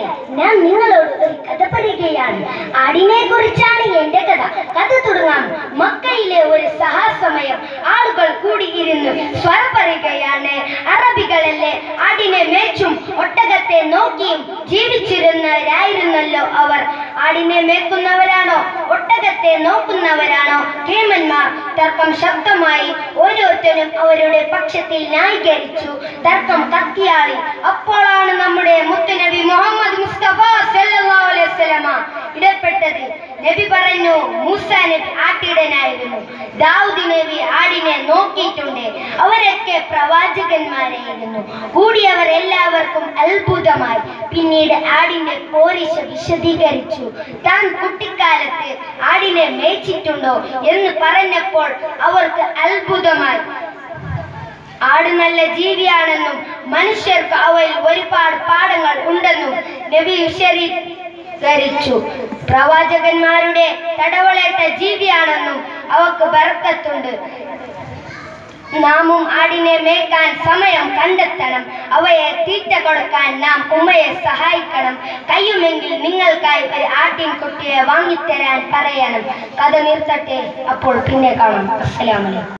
കൂട്ടുകാരെ ഞാൻ നിങ്ങളോട് ഒരു കഥ പറയുകയാണ് ആടിനെ കുറിച്ചാണ് എന്റെ കഥ കഥ തുടങ്ങാം മക്കയിലെ ഒരു സഹാസമയം ആളുകൾ കൂടിയിരുന്ന് സ്വറ പറയുകയാണ് അറബികളല്ലേ ആടിനെ മേച്ചും ഒട്ടകത്തെ നോക്കിയും ജീവിച്ചിരുന്നവരായിരുന്നല്ലോ അവർ ആടിനെ മേക്കുന്നവരാണോ ഒട്ടകത്തെ നോക്കുന്നവരാണോ കേമന്മാർ തർക്കം ശക്തമായി ഓരോരുത്തരും അവരുടെ പക്ഷത്തിൽ ന്യായീകരിച്ചു തർക്കം കത്തിയാളി അപ്പോഴാണ് നമ്മുടെ മുത്തുനബി മുഹമ്മദ് മുസ്തഫ സല്ലല്ലാഹു അലൈഹി വസല്ലമ ഇടപെട്ടത് നബി പറഞ്ഞു മൂസ നബി ആട്ടിടനായിരുന്നു ദാവൂദ് നബി ആടിനെ നോക്കിയിട്ടുണ്ട് അവരൊക്കെ പ്രവാചകന്മാരായിരുന്നു കൂടിയവർ എല്ലാവർക്കും അത്ഭുതമായി പിന്നീട് ആടിന്റെ പോരിശ വിശദീകരിച്ചു താൻ കുട്ടിക്കാലത്ത് ആടിനെ മേച്ചിട്ടുണ്ടോ എന്ന് പറഞ്ഞപ്പോൾ അവർക്ക് അത്ഭുതമായി ആട് നല്ല ജീവിയാണെന്നും മനുഷ്യർക്ക് അവയിൽ ഒരുപാട് പാഠങ്ങൾ ഉണ്ടെന്നും നബി വിശദീകരിച്ചു പ്രവാചകന്മാരുടെ തടവളേറ്റ ജീവിയാണെന്നും അവക്ക് ബർക്കത്തുണ്ട് നാമും ആടിനെ മേക്കാൻ സമയം കണ്ടെത്തണം അവയെ തീറ്റ കൊടുക്കാൻ നാം ഉമ്മയെ സഹായിക്കണം കഴിയുമെങ്കിൽ നിങ്ങൾക്കായി ഒരു ആട്ടിൻകുട്ടിയെ വാങ്ങിത്തരാൻ പറയണം കഥ നിർത്തട്ടെ അപ്പോൾ പിന്നെ കാണാം അസ്സലാമലൈക്കും